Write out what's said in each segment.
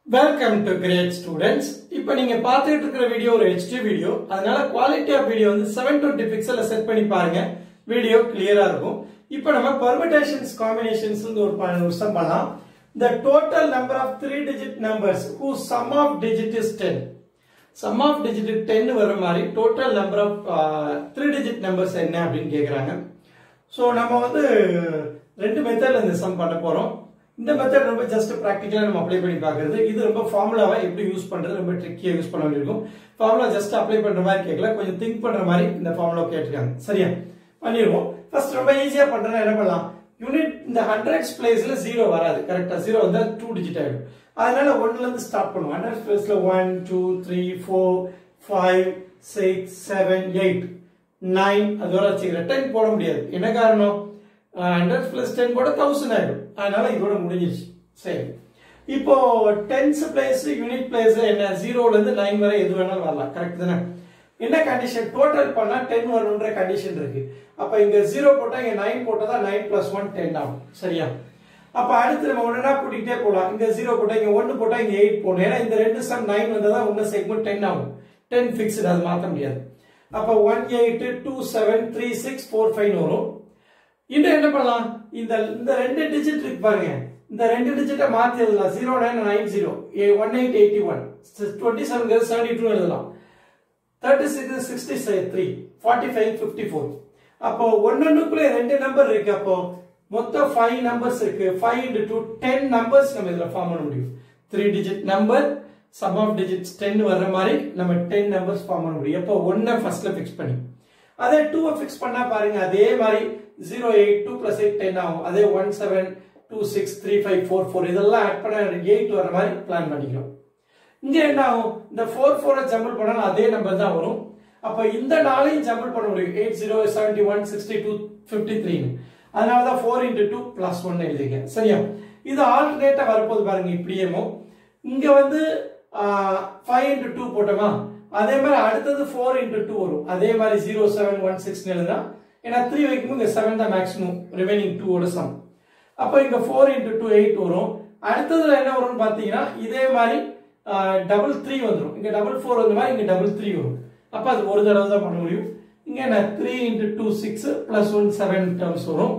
welcome to great students இப்போ நீங்க பார்த்துட்டு இருக்கிற வீடியோ ஒரு ஹெச்டி வீடியோ அதனால குவாலிட்டி ஆஃப் வீடியோ வந்து செவன் டுவெண்ட்டி பிக்சல்ல செட் பண்ணி பாருங்க வீடியோ கிளியரா இருக்கும் இப்போ நம்ம பர்மிட்டேஷன்ஸ் காம்பினேஷன்ஸ் ஒரு விஷயம் பண்ணலாம் the total number of three digit numbers whose sum of digit is 10 sum of digit 10 வர மாதிரி total number of uh, three digit numbers என்ன அப்படின்னு கேக்குறாங்க ஸோ நம்ம வந்து ரெண்டு மெத்தட்ல இந்த சம் பண்ண போறோம் இந்த மெத்தட் ரொம்ப ஜஸ்ட் ப்ராக்டிக்கலா நம்ம அப்ளை பண்ணி பார்க்கறது இது ரொம்ப ஃபார்முலாவை எப்படி யூஸ் பண்றது ரொம்ப ட்ரிக்கியா யூஸ் பண்ண வேண்டியிருக்கும் ஃபார்முலா ஜஸ்ட் அப்ளை பண்ற மாதிரி கேட்கல கொஞ்சம் திங்க் பண்ற மாதிரி இந்த ஃபார்முலா கேட்டிருக்காங்க சரியா பண்ணிடுவோம் ஃபர்ஸ்ட் ரொம்ப ஈஸியா பண்றேன்னா என்ன பண்ணலாம் யூனிட் இந்த ஹண்ட்ரட்ஸ் பிளேஸ்ல ஜீரோ வராது கரெக்டா ஜீரோ வந்தா டூ டிஜிட் ஆயிடும் அதனால ஒன்னுல இருந்து ஸ்டார்ட் பண்ணுவோம் ஹண்ட்ரட் பிளேஸ்ல one two three four five six seven eight nine அதோட வச்சுக்கிறேன் டென் போட முடியாது என்ன காரணம் ஹண்ட்ரட் பிளஸ் டென் போட தௌசண்ட் ஆயிடும் அதனால இதோட முடிஞ்சிருச்சு சரி இப்போ டென்ஸ் பிளேஸ் யூனிட் பிளேஸ் என்ன ஜீரோல இருந்து நைன் வரை எது வேணாலும் வரலாம் கரெக்ட் தானே என்ன கண்டிஷன் டோட்டல் பண்ணா டென் வரணுன்ற கண்டிஷன் இருக்கு அப்ப இங்க ஜீரோ போட்டா இங்க நைன் போட்டா தான் நைன் பிளஸ் ஒன் டென் ஆகும் சரியா அப்ப அடுத்து நம்ம ஒன்னா கூட்டிகிட்டே போலாம் இங்க ஜீரோ போட்டா இங்க ஒன்னு போட்டா இங்க எயிட் போகணும் ஏன்னா இந்த ரெண்டு சம் நைன் வந்தா தான் ஒன்னு செக்மெண்ட் டென் ஆகும் டென் பிக்ஸ்டு அது மாத்த முடியாது அப்ப one eight two seven three six four five வரும் இன்னும் என்ன பண்ணலாம் இந்த இந்த ரெண்டு டிஜிட் இருக்கு பாருங்க இந்த ரெண்டு டிஜிட்டை மாத்தி எழுதலாம் zero nine nine zero one eight eighty one twenty seven seventy two எழுதலாம் thirty six sixty three forty five fifty four அப்போ ஒன்னொன்னுக்குள்ள ரெண்டு நம்பர் இருக்கு அப்போ மொத்தம் ஃபைவ் நம்பர்ஸ் இருக்கு five into two ten numbers நம்ம இதுல ஃபார்ம் பண்ண முடியும் three digit number sum of digits ten வர்ற மாதிரி நம்ம டென் நம்பர்ஸ் ஃபார்ம் பண்ண முடியும் எப்போ ஒன்னை ஃபர்ஸ்ட்ல ஃபிக்ஸ் பண்ணி அதே டூவை ஃபிக்ஸ் பண்ணா பாருங்க அதே மாதிரி zero eight two plus eight ten ஆகும் அதே one seven two six three five four four இதெல்லாம் ஆட் பண்ண எயிட் வர மாதிரி பிளான் பண்ணிக்கிறோம் இங்க என்ன ஆகும் இந்த ஃபோர் ஃபோரை ஜம்பிள் பண்ணாலும் அதே நம்பர் தான் வரும் அப்ப இந்த நாளையும் ஜம்பிள் பண்ண முடியும் eight zero seventy one sixty two fifty த்ரீன்னு அதனால தான் four into two plus one எழுதிங்க சரியா இது ஆல்டர்னேட்டா வரப்போது பாருங்க இப்படியேமோ இங்க வந்து ஃபைவ் இன்டூ டூ போட்டோமா அதே மாதிரி அடுத்தது ஃபோர் இன்டூ டூ வரும் அதே மாதிரி ஜீரோ செவன் ஒன் சிக்ஸ் எழுதுனா ஏன்னா த்ரீ வைக்கும்போது இங்க செவன் தான் மேக்ஸிமம் ரிமைனிங் டூவோட சம் அப்போ இங்க ஃபோர் இன்டூ டூ எயிட் வரும் அடுத்ததுல என்ன வரும்னு பாத்தீங்கன்னா இதே மாதிரி டபுள் த்ரீ வந்துடும் இங்க டபுள் ஃபோர் வந்த மாதிரி இங்க டபுள் த்ரீ வரும் அப்ப அது ஒரு தடவை தான் பண்ண முடியும் இங்க என்ன three into two six plus one seven terms வரும்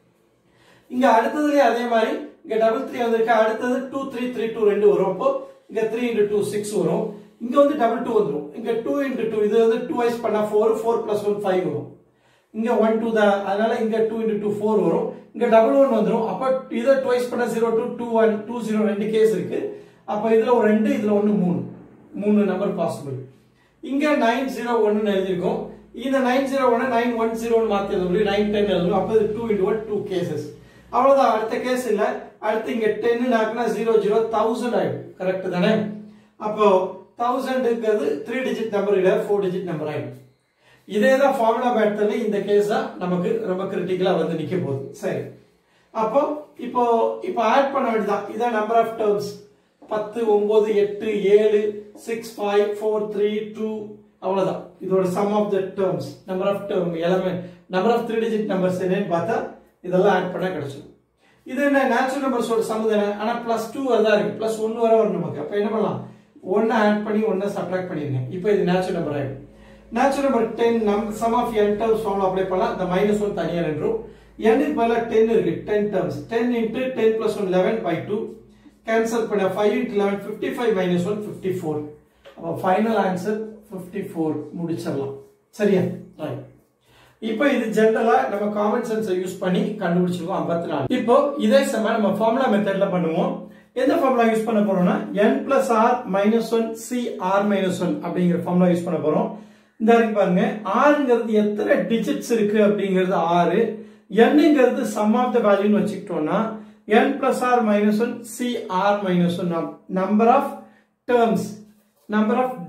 இங்க அடுத்ததுலயே அதே மாதிரி இங்க டபுள் த்ரீ வந்திருக்கு அடுத்தது டூ த்ரீ த்ரீ டூ ரெண்டு வரும் அப்போ இங்க த்ரீ இன்டூ டூ சிக்ஸ் வரும் இங்க வந்து டபுள் டூ வந்துடும் இங்க டூ இன்டூ டூ இது வந்து டூ வைஸ் பண்ணா four four plus one five வரும் இங்க ஒன் டூ தான் அதனால இங்க டூ இன்டூ டூ ஃபோர் வரும் இங்க டபுள் ஒன் வந்துடும் அப்ப இதை டுவைஸ் பண்ணா zero two two one two zero ரெண்டு கேஸ் இருக்கு அப்ப இதுல ஒரு ரெண்டு இதுல ஒன்னு மூணு மூணு நம்பர் பாசிபிள் இங்க நைன் ஜீரோ ஒன்னு எழுதிருக்கோம் இந்த நைன் ஜீரோ ஒன்னு நைன் ஒன் ஜீரோன்னு மாத்தி எழுத முடியும் நைன் டென் எழுதணும் அப்ப இது two into one two cases அவ்வளவுதான் அடுத்த கேஸ் இல்ல அடுத்து இங்க டென் நாக்குனா ஜீரோ ஜீரோ தௌசண்ட் ஆயிடும் கரெக்ட் தானே அப்போ தௌசண்ட்ங்கிறது த்ரீ டிஜிட் நம்பர் இல்ல ஃபோர் டிஜிட் நம்பர் ஆயிடும் இதே தான் ஃபார்முலா மெத்தட்ல இந்த கேஸ் தான் நமக்கு ரொம்ப கிரிட்டிக்கலா வந்து நிக்க போகுது சரி அப்போ இப்போ இப்போ ஆட் பண்ண வேண்டியதான் இதான் நம்பர் ஆஃப் டேர்ம்ஸ் பத்து ஒன்பது எட்டு ஏழு six five four three two அவ்வளவுதான் இதோட sum of the terms number of term எல்லாமே number of three digit numbers என்னன்னு பார்த்தா இதெல்லாம் ஆட் பண்ணா கிடைச்சிடும் இது என்ன நேச்சுரல் நம்பர்ஸோட சம் தானே ஆனா பிளஸ் டூ தான் இருக்கு பிளஸ் ஒன்னு வர வரும் நமக்கு அப்ப என்ன பண்ணலாம் ஒன்னு ஆட் பண்ணி ஒன்னு சப்ராக்ட் பண்ணிருங்க இப்போ இது நேச்சுரல் நம்பர் ஆயிடும் நேச்சுரல் நம்பர் டென் நம் sum of N terms formula apply பண்ணலாம் இந்த மைனஸ் ஒன் தனியாக நின்றும் n பதிலாக டென் இருக்கு ten terms ten into ten plus one eleven by two cancel பண்ண five into eleven fifty five minus one fifty four அப்போ final answer fifty four முடிச்சிடலாம் சரியா ரைட் இப்போ இது ஜென்ரலா நம்ம காமன் சென்ஸை யூஸ் பண்ணி கண்டுபிடிச்சிருக்கோம் ஐம்பத்தி நாலு இப்போ இதே சமயம் நம்ம ஃபார்முலா மெத்தட்ல பண்ணுவோம் எந்த ஃபார்முலா யூஸ் பண்ண போறோம்னா n plus R minus one C R minus one அப்படிங்கிற ஃபார்முலா யூஸ் பண்ண போறோம் இந்த இருக்கு பாருங்க ஆறுங்கிறது எத்தனை டிஜிட்ஸ் இருக்கு அப்படிங்கிறது ஆறு என்னங்கிறது சம் ஆஃப் த வேல்யூன்னு வச்சுக்கிட்டோம்னா n plus R minus one C R minus one number of terms number of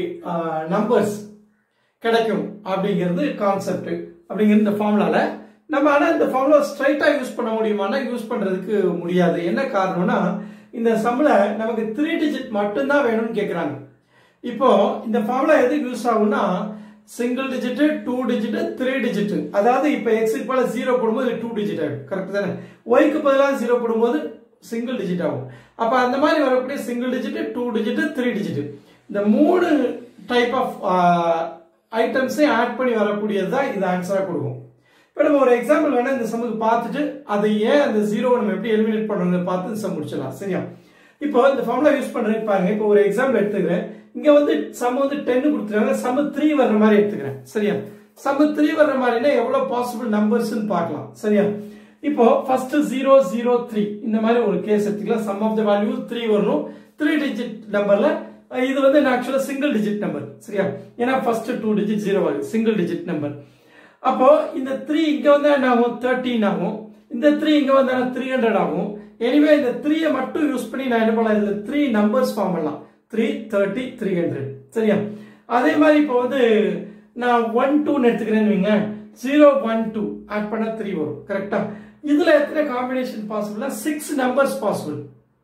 numbers கிடைக்கும் அப்படிங்கிறது கான்செப்ட் அப்படிங்கிறது இந்த ஃபார்முலால நம்ம ஆனா இந்த ஃபார்முலா ஸ்ட்ரைட்டா யூஸ் பண்ண முடியுமானா யூஸ் பண்றதுக்கு முடியாது என்ன காரணம்னா இந்த சம்ல நமக்கு த்ரீ டிஜிட் மட்டும்தான் வேணும்னு கேக்குறாங்க இப்போ இந்த ஃபார்முலா எதுக்கு யூஸ் ஆகும்னா single digit two digit three digit அதாவது இப்போ எக்ஸுக்கு போல ஜீரோ போடும்போது டூ டிஜிட் ஆயிடும் கரெக்ட் தானே ஒய்க்கு பதிலாக ஜீரோ போடும்போது சிங்கிள் டிஜிட் ஆகும் அப்ப அந்த மாதிரி வரக்கூடிய single digit two digit three digit இந்த மூணு டைப் ஆஃப் ஐட்டம்ஸையும் ஆட் பண்ணி வரக்கூடியது தான் இது ஆன்சரா கொடுக்கும் இப்போ நம்ம ஒரு எக்ஸாம்பிள் வேணா இந்த சம்முக்கு பார்த்துட்டு அதை ஏன் அந்த ஜீரோ நம்ம எப்படி எலிமினேட் பண்றோம்னு பார்த்து இந்த சம் முடிச்சிடலாம் சரியா இப்போ இந்த ஃபார்முலா யூஸ் பண்றேன் பாருங்க இப்போ ஒரு எக்ஸாம்பிள் எடுத்துக்கிறேன் இங்க வந்து சம் வந்து டென் கொடுத்துருக்காங்க சம் த்ரீ வர்ற மாதிரி எடுத்துக்கிறேன் சரியா சம் த்ரீ வர்ற மாதிரினா எவ்வளவு பாசிபிள் நம்பர்ஸ்னு பார்க்கலாம் சரியா இப்போ ஃபர்ஸ்ட் ஜீரோ ஜீரோ த்ரீ இந்த மாதிரி ஒரு கேஸ் எடுத்துக்கலாம் sum of the value three வரணும் த்ரீ டிஜிட் நம்பர்ல இது வந்து ஆக்சுவலா சிங்கிள் டிஜிட் நம்பர் சரியா ஏன்னா ஃபர்ஸ்ட் டூ டிஜிட் ஜீரோ ஆகுது சிங்கிள் டிஜிட் நம்பர் அப்போ இந்த த்ரீ இங்க வந்தா என்ன ஆகும் தேர்ட்டீன் ஆகும் இந்த த்ரீ இங்க வந்தா த்ரீ ஹண்ட்ரட் ஆகும் எனிவே இந்த த்ரீயை மட்டும் யூஸ் பண்ணி நான் என்ன பண்ணலாம் இதுல த்ரீ நம்பர்ஸ் ஃபார்ம் பண்ணலாம் த்ரீ தேர்ட்டி த்ரீ ஹண்ட்ரட் சரியா அதே மாதிரி இப்போ வந்து நான் ஒன் டூன்னு எடுத்துக்கிறேன்னு வைங்க ஜீரோ ஒன் டூ ஆட் பண்ணா த்ரீ வரும் கரெக்டா இதுல எத்தனை காம்பினேஷன் பாசிபிள்னா six numbers possible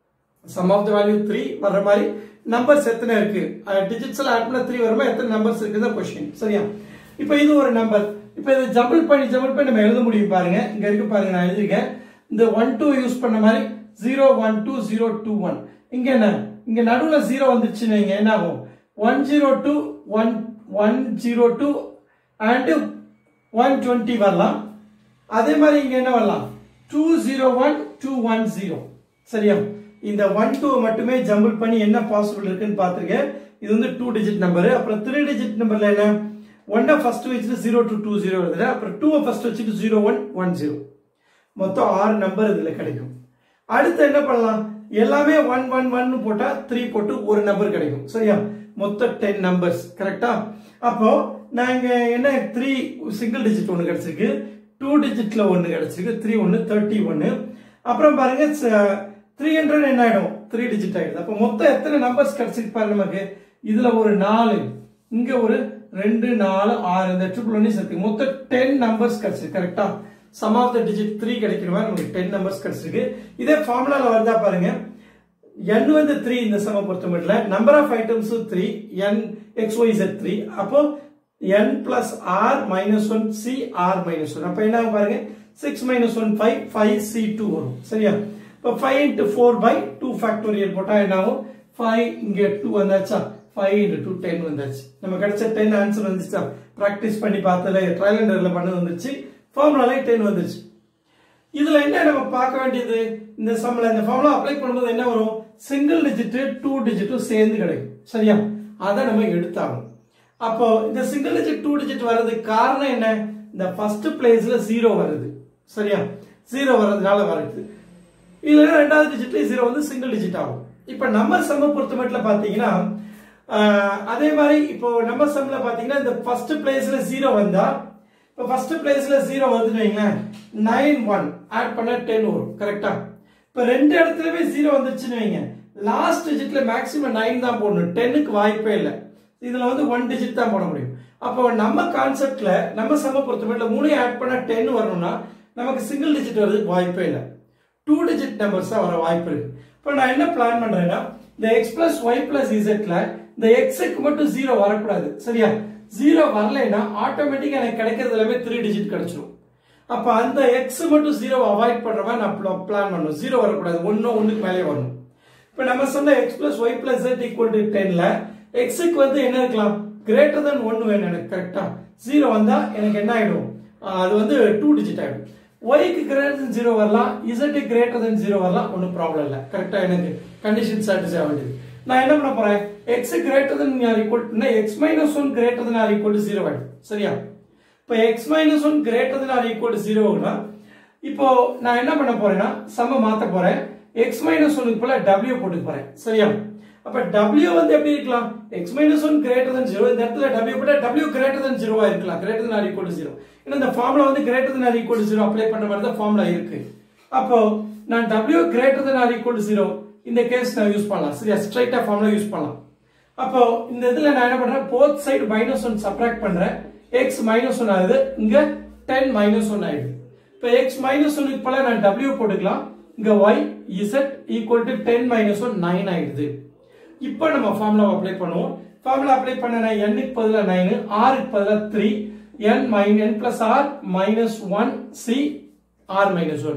sum of the value three வர்ற மாதிரி நம்பர்ஸ் எத்தனை இருக்கு டிஜிட்ஸ்ல ஆட் பண்ண த்ரீ வருமா எத்தனை நம்பர்ஸ் இருக்குதான் கொஸ்டின் சரியா இப்போ இது ஒரு நம்பர் இப்போ இது ஜம்பிள் பண்ணி ஜம்பிள் பண்ணி நம்ம எழுத முடியும் பாருங்க இங்க இருக்கு பாருங்க நான் எழுதிருக்கேன் இந்த ஒன் டூ யூஸ் பண்ண மாதிரி zero one two zero two one இங்க என்ன இங்க நடுவுல ஜீரோ வந்துச்சுன்னு வைங்க என்ன ஆகும் one zero two one one zero two and one twenty வரலாம் அதே மாதிரி இங்க என்ன வரலாம் two zero one two one zero சரியா இந்த ஒன் டூ மட்டுமே ஜம்பிள் பண்ணி என்ன பாசிபிள் இருக்குன்னு பார்த்துருக்கேன் இது வந்து டூ டிஜிட் நம்பர் அப்புறம் த்ரீ டிஜிட் நம்பர்ல என்ன ஒன்னை ஃபர்ஸ்ட் வச்சுட்டு ஜீரோ டூ டூ ஜீரோ எழுதுற அப்புறம் டூவை ஃபர்ஸ்ட் வச்சுட்டு ஜீரோ ஒன் ஒன் ஜீரோ மொத்தம் ஆறு நம்பர் இதுல கிடைக்கும் அடுத்து என்ன பண்ணலாம் எல்லாமே ஒன் ஒன் ஒன் போட்டா த்ரீ போட்டு ஒரு நம்பர் கிடைக்கும் சரியா மொத்தம் டென் நம்பர்ஸ் கரெக்டா அப்போ நாங்க என்ன த்ரீ சிங்கிள் டிஜிட் ஒன்று கிடைச்சிருக்கு டூ டிஜிட்ல ஒன்று கிடைச்சிருக்கு த்ரீ ஒன்று தேர்ட்டி ஒன்று அப்புறம் பாருங்க த்ரீ ஹண்ட்ரட் என்ன ஆயிடும் த்ரீ டிஜிட் ஆயிடுது அப்போ மொத்தம் எத்தனை நம்பர்ஸ் கிடைச்சிருக்கு பாருங்க நமக்கு இதுல ஒரு நாலு இங்க ஒரு ரெண்டு நாலு ஆறு இந்த ட்ரிபிள் ஒன்னிஸ் இருக்கு மொத்தம் டென் நம்பர்ஸ் கிடைச்சிருக்கு கரெக்டா sum of the digit three கிடைக்கிற மாதிரி நமக்கு டென் நம்பர்ஸ் கிடைச்சிருக்கு இதே ஃபார்முலால வருதா பாருங்க n வந்து த்ரீ இந்த சம பொறுத்த மட்டும் number of items three N X Y Z three அப்போ n plus R minus one C R minus one அப்போ என்ன ஆகும் பாருங்க six minus one five five C two வரும் சரியா இப்போ five into four by two factorial போட்டால் என்ன ஆகும் ஃபைவ் இங்கே டூ வந்தாச்சா ஃபைவ் இன்ட்டு டூ டென் வந்தாச்சு நம்ம கிடைச்ச டென் ஆன்சர் வந்துச்சா ப்ராக்டிஸ் பண்ணி பார்த்ததுல ட்ரையல் அண்ட் எரர்ல பண்ணது வந்துச்சு ஃபார்முலாலே டென் வந்துச்சு இதுல என்ன நம்ம பார்க்க வேண்டியது இந்த சம்ல இந்த ஃபார்முலா அப்ளை பண்ணும்போது என்ன வரும் சிங்கிள் டிஜிட் டூ டிஜிட்டும் சேர்ந்து கிடைக்கும் சரியா அதை நம்ம எடுத்தாகணும் அப்போ இந்த சிங்கிள் டிஜிட் டூ டிஜிட் வர்றதுக்கு காரணம் என்ன இந்த ஃபர்ஸ்ட் பிளேஸ்ல ஜீரோ வருது சரியா ஜீரோ வர்றதுனால வருது இதுல ரெண்டாவது டிஜிட்ல ஜீரோ வந்து சிங்கிள் டிஜிட் ஆகும் இப்ப நம்ம சம்ம பொறுத்த மட்டும் பாத்தீங்கன்னா ஆஹ், அதே மாதிரி இப்போ நம்ம சம்ல பாத்தீங்கன்னா இந்த ஃபர்ஸ்ட் பிளேஸ்ல ஜீரோ வந்தா இப்போ ஃபர்ஸ்ட் பிளேஸ்ல ஜீரோ வந்துட்டு வைங்களேன் நைன் ஒன் ஆட் பண்ண டென் வரும் கரெக்டா இப்போ ரெண்டு இடத்துலயுமே ஜீரோ வந்துருச்சுன்னு வைங்க லாஸ்ட் டிஜிட்ல மேக்ஸிமம் நைன் தான் போடணும் டென்னுக்கு வாய்ப்பே இல்லை இதுல வந்து ஒன் டிஜிட் தான் போட முடியும் அப்போ நம்ம கான்செப்ட்ல நம்ம சம பொறுத்தவரையில மூணையும் ஆட் பண்ண டென் வரணும்னா நமக்கு சிங்கிள் டிஜிட் வர்றதுக்கு வாய்ப்பே இல்லை டூ டிஜிட் நம்பர்ஸ் தான் வர வாய்ப்பு இருக்கு இப்போ நான் என்ன பிளான் பண்றேன்னா இந்த எக்ஸ் பிளஸ் ஒய் பிளஸ் இசட்ல இந்த எக்ஸுக்கு மட்டும் ஜீரோ வரக்கூடாது சரியா ஜீரோ வரலைன்னா ஆட்டோமேட்டிக்கா எனக்கு கிடைக்கிறது எல்லாமே த்ரீ டிஜிட் கிடைச்சிடும் அப்ப அந்த எக்ஸ் மட்டும் ஜீரோ அவாய்ட் பண்ற மாதிரி நான் பிளான் பண்ணணும் ஜீரோ வரக்கூடாது ஒன்னும் ஒண்ணுக்கு மேலே வரணும் இப்ப நம்ம சொன்ன X plus Y plus z equal to டென்ல எக்ஸுக்கு வந்து என்ன இருக்கலாம் கிரேட்டர் than ஒன்னு வேணும் எனக்கு கரெக்டா ஜீரோ வந்தா எனக்கு என்ன ஆயிடும் ஆஹ் அது வந்து டூ டிஜிட் ஆயிடும் ஒய்க்கு கிரேட்டர் than ஜீரோ வரலாம் இசட் கிரேட்டர் than ஜீரோ வரலாம் ஒன்றும் ப்ராப்ளம் இல்லை கரெக்டா எனக்கு கண்டிஷன் சாட்டிஸ்ஃபை ஆக வேண்டியது நான் என்ன பண்ண போறேன் X greater than or equal X minus one greater than or equal to zero ஆயிடும் சரியா இப்போ X minus one greater than or equal to ஜீரோனா இப்போ நான் என்ன பண்ண போறேன்னா சம மாத்த போறேன் எக்ஸ் மைனஸ் ஒனுக்கு போல டபிள்யூ போட்டுக்க போறேன் சரியா அப்ப டபிள்யூ வந்து எப்படி இருக்கலாம் x minus one greater than zero இந்த இடத்துல டபிள்யூ போட்டா டபிள்யூ கிரேட்டர் தன் ஜீரோவா இருக்கலாம் greater than or equal zero ஏன்னா இந்த ஃபார்முலா வந்து greater than or equal zero apply பண்ண மாதிரி தான் ஃபார்முலா இருக்கு அப்போ நான் W greater than or equal zero இந்த கேஸ் நான் யூஸ் பண்ணலாம் சரியா ஸ்ட்ரைட்டா ஃபார்முலா யூஸ் பண்ணலாம் அப்போ இந்த இதுல நான் என்ன பண்றேன் both side minus one subtract பண்றேன் எக்ஸ் மைனஸ் ஒன் ஆகுது இங்க டென் மைனஸ் ஒன் ஆயிடுது இப்போ எக்ஸ் மைனஸ் ஒன்னுக்கு போல நான் டபிள்யூ போட்டுக்கலாம் இங்க y z equal to ten minus one nine ஆயிடுது இப்போ நம்ம ஃபார்முலா அப்ளை பண்ணுவோம் ஃபார்முலா அப்ளை பண்ண நான் எண்ணுக்கு பதிலா நைன் ஆறுக்கு பதிலா three n mine n plus R minus one C R minus one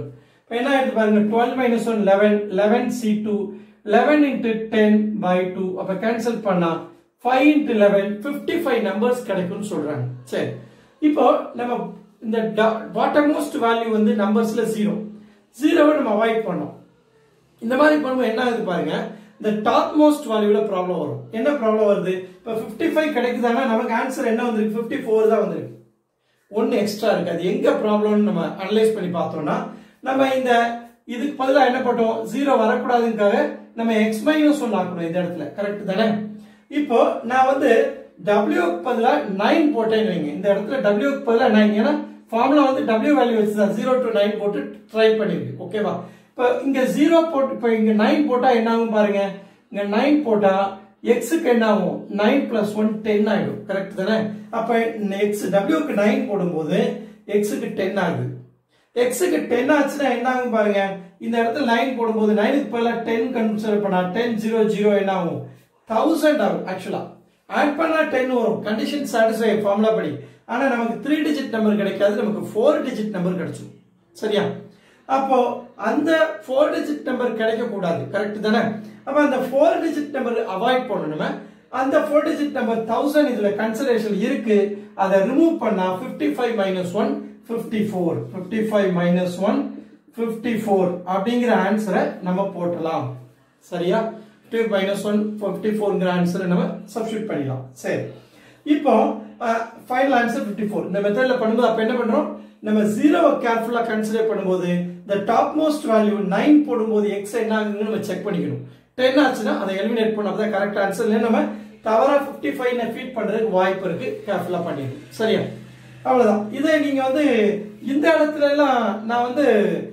இப்போ என்ன ஆயிடுது பாருங்க twelve minus one eleven eleven C two eleven into ten by two அப்போ கேன்சல் பண்ணா five into eleven fifty five numbers கிடைக்கும்னு சொல்றாங்க சரி இப்போ நம்ம இந்த பாட்டம் மோஸ்ட் வேல்யூ வந்து நம்பர்ஸ்ல ஜீரோ ஜீரோவை நம்ம அவாய்ட் பண்ணோம் இந்த மாதிரி பண்ணும்போது என்ன ஆகுது பாருங்க இந்த டாப் மோஸ்ட் வேல்யூல ப்ராப்ளம் வரும் என்ன ப்ராப்ளம் வருது இப்போ ஃபிஃப்டி ஃபைவ் கிடைக்குதானா நமக்கு ஆன்சர் என்ன வந்திருக்கு ஃபிஃப்டி ஃபோர் தான் வந்திருக்கு ஒன்று எக்ஸ்ட்ரா இருக்கு அது எங்க ப்ராப்ளம்னு நம்ம அனலைஸ் பண்ணி பார்த்தோம்னா நம்ம இந்த இதுக்கு பதிலாக என்ன பண்ணோம் ஜீரோ வரக்கூடாதுக்காக நம்ம எக்ஸ் மைனஸ் ஒன் ஆக்கணும் இந்த இடத்துல கரெக்ட் தானே இப்போ நான் வந்து டபிள்யூக்கு பதிலாக நைன் போட்டேன்னு வைங்க இந்த இடத்துல டபிள்யூக்கு பதிலாக நைன் ஏன்னா ஃபார்முலா வந்து டபிள்யூ வேல்யூ வச்சு தான் ஜீரோ டு நைன் போட்டு ட்ரை பண்ணிருக்கு ஓகேவா இப்போ இங்க ஜீரோ போட்டு இப்போ இங்க நைன் போட்டா என்ன ஆகும் பாருங்க இங்க நைன் போட்டா எக்ஸுக்கு என்ன ஆகும் நைன் பிளஸ் ஒன் டென் ஆயிடும் கரெக்ட் தானே அப்ப எக்ஸ் டபிள்யூக்கு நைன் போடும்போது எக்ஸுக்கு டென் ஆகுது எக்ஸுக்கு டென் ஆச்சுன்னா என்ன ஆகும் பாருங்க இந்த இடத்துல நைன் போடும்போது நைனுக்கு பதிலாக டென் கன்சிடர் பண்ணா டென் ஜீரோ ஜீரோ என்ன ஆகும் தௌசண்ட் ஆகும் ஆக்சுவலா ஆட் பண்ணா டென் வரும் கண்டிஷன் சாட்டிஸ்ஃபை ஃபார்முலா படி ஆனா நமக்கு த்ரீ டிஜிட் நம்பர் கிடைக்காது நமக்கு ஃபோர் டிஜிட் நம்பர் கிடைச்சிடும் சரியா அப்போ அந்த ஃபோர் டிஜிட் நம்பர் கிடைக்க கூடாது கரெக்ட் தானே அப்ப அந்த ஃபோர் டிஜிட் நம்பர் அவாய்ட் பண்ணணுமே அந்த ஃபோர் டிஜிட் நம்பர் தௌசண்ட் இதுல கன்சிடரேஷன் இருக்கு அதை ரிமூவ் பண்ணா fifty five minus one fifty four fifty five minus one fifty four அப்படிங்கிற ஆன்சரை நம்ம போட்டலாம் சரியா டூ மைனஸ் ஒன் ஃபிஃப்டி ஃபோர்ங்கிற ஆன்சரை நம்ம சப்ஸ்டியூட் பண்ணிடலாம் சரி இப்போ ஃபைனல் ஆன்சர் ஃபிஃப்டி ஃபோர் இந்த மெத்தட்ல பண்ணும்போது அப்போ என்ன பண்றோம் நம்ம ஜீரோவை கேர்ஃபுல்லா கன்சிடர் பண்ணும்போது இந்த டாப் மோஸ்ட் வேல்யூ நைன் போடும்போது எக்ஸ் என்ன ஆகுதுன்னு நம்ம செக் பண்ணிக்கணும் டென் ஆச்சுன்னா அதை எலிமினேட் பண்ண தான் கரெக்ட் ஆன்சர் இல்லை நம்ம தவறா ஃபிஃப்டி ஃபைவ் ஃபீட் பண்றதுக்கு வாய்ப்பு இருக்கு கேர்ஃபுல்லா பண்ணிடணும் சரியா அவ்வளவுதான் இதே நீங்க வந்து இந்த இடத்துல எல்லாம் நான் வந்து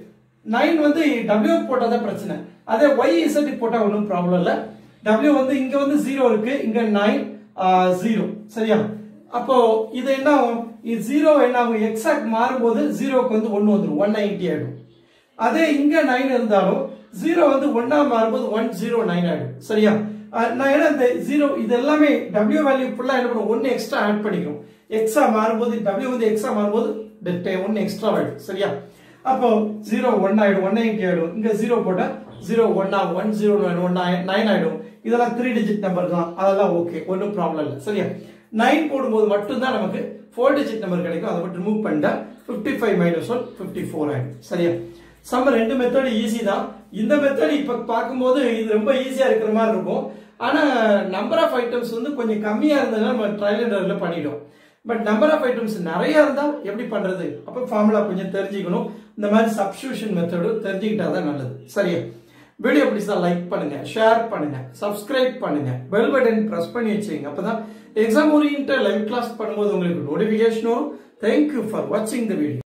நைன் வந்து டபிள்யூ போட்டால் தான் பிரச்சனை அதே ஒய் இசட் போட்டால் ஒன்றும் ப்ராப்ளம் இல்லை டபிள்யூ வந்து இங்க வந்து ஜீரோ இருக்கு இங்க நைன் ஜீரோ சரியா அப்போ இது என்ன ஆகும் இது ஜீரோ என்ன ஆகும் எக்ஸாக்ட் மாறும்போது ஜீரோக்கு வந்து ஒன்று வந்துடும் ஒன் நைன்டி ஆயிடும் அதே இங்க நைன் இருந்தாலும் ஜீரோ வந்து ஒன்னா மாறும்போது ஒன் ஜீரோ நைன் ஆயிடும் சரியா நான் என்ன இந்த ஜீரோ இது எல்லாமே டபிள்யூ வேல்யூ ஃபுல்லாக என்ன பண்ணுவோம் ஒன்று எக்ஸ்ட்ரா ஆட் பண்ணிக்கிறோம் எக்ஸா மாறும்போது டபிள்யூ வந்து எக்ஸா மாறும்போது ஒன்று எக்ஸ்ட்ரா ஆயிடும் சரியா அப்போ ஜீரோ ஒன் ஆயிடும் ஒன் நைன்டி ஆயிடும் இங்க ஜீரோ போட்டா ஜீரோ ஒன் ஆகும் one zero nine one nine ஆயிடும் இதெல்லாம் த்ரீ டிஜிட் நம்பர் தான் அதெல்லாம் ஓகே ஒன்றும் ப்ராப்ளம் இல்லை சரியா நைன் போடும்போது மட்டும்தான் நமக்கு ஃபோர் டிஜிட் நம்பர் கிடைக்கும் அதை மட்டும் ரிமூவ் பண்ணிட்டா fifty five minus one fifty four ஆயிடும் சரியா சம்ம ரெண்டு மெத்தட் ஈஸி தான் இந்த மெத்தட் இப்ப பார்க்கும்போது இது ரொம்ப ஈஸியா இருக்கிற மாதிரி இருக்கும் ஆனா நம்பர் ஆஃப் ஐட்டம்ஸ் வந்து கொஞ்சம் கம்மியா இருந்ததுன்னா நம்ம ட்ரையல் அண்ட் எரர்ல பண்ணிடும் பட் நம்பர் ஆஃப் ஐட்டம்ஸ் நிறைய இருந்தா எப்படி பண்றது அப்ப ஃபார்முலா கொஞ்சம் தெரிஞ்சுக்கணும் இந்த மாதிரி சப்ஸ்டியூஷன் மெத்தடு தெரிஞ்சுக்கிட்டா தான் நல்லது சரியா வீடியோ பிடிச்சா லைக் பண்ணுங்க ஷேர் பண்ணுங்க சப்ஸ்கிரைப் பண்ணுங்க பெல் பட்டன் பிரஸ் பண்ணி வச்சுங்க அப்பதான் எக்ஸாம் ஓரியன்ட் லைவ் கிளாஸ் பண்ணும்போது உங்களுக்கு நோட்டிபிகேஷன் வரும் தேங்க்யூ ஃபார் வாட்சிங் த வீடியோ